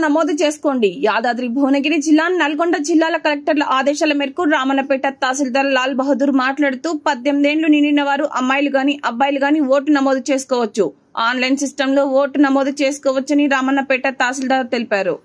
నమోదు చేసుకోండి యాదాద్రి భువనగిరి జిల్లా నల్గొండ జిల్లాల కలెక్టర్ల ఆదేశాల మేరకు రామన్నపేట తహసీల్దార్ లాల్ బహదూర్ మాట్లాడుతూ పద్దెనిమిదేండ్లు నిండిన వారు అమ్మాయిలు గాని అబ్బాయిలు గాని ఓటు నమోదు చేసుకోవచ్చు ఆన్లైన్ సిస్టంలో ఓటు నమోదు చేసుకోవచ్చని రామన్నపేట తహసీల్దార్ తెలిపారు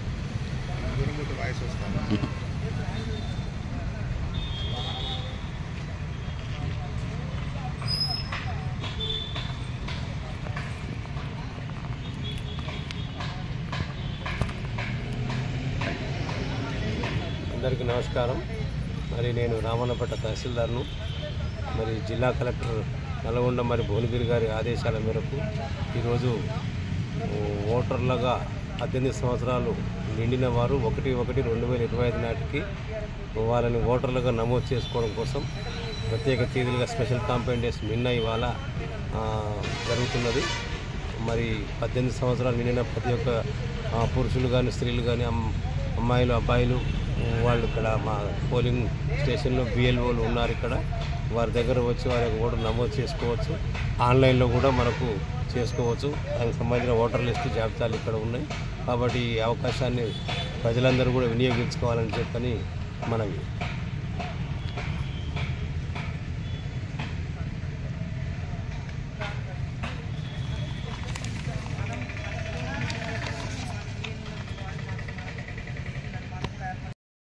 అందరికీ నమస్కారం మరి నేను రామన్నపేట తహసీల్దార్ను మరి జిల్లా కలెక్టర్ నల్గొండ మరి భువనగిరి గారి ఆదేశాల మేరకు ఈరోజు ఓ, ఓటర్లుగా పద్దెనిమిది సంవత్సరాలు నిండిన వారు ఒకటి ఒకటి రెండు వేల ఇరవై ఐదు నాటికి వాళ్ళని ఓటర్లుగా నమోదు చేసుకోవడం కోసం ప్రత్యేక తేదీలుగా స్పెషల్ కాంపెయిన్ డేస్ నిన్న ఇవాళ ఆ, జరుగుతున్నది మరి పద్దెనిమిది సంవత్సరాలు నిండిన ప్రతి ఒక్క ఆ, పురుషులు కానీ స్త్రీలు కానీ అమ్- అమ్మాయిలు అబ్బాయిలు వాళ్ళు ఇక్కడ మా పోలింగ్ స్టేషన్లో బిఎల్ఓలు ఉన్నారు ఇక్కడ వారి దగ్గర వచ్చి వారి యొక్క ఓటు నమోదు చేసుకోవచ్చు ఆన్లైన్లో కూడా మనకు చేసుకోవచ్చు దానికి సంబంధించిన ఓటర్ లిస్టు జాబితాలు ఇక్కడ ఉన్నాయి కాబట్టి ఈ అవకాశాన్ని ప్రజలందరూ కూడా వినియోగించుకోవాలని చెప్పని మనవి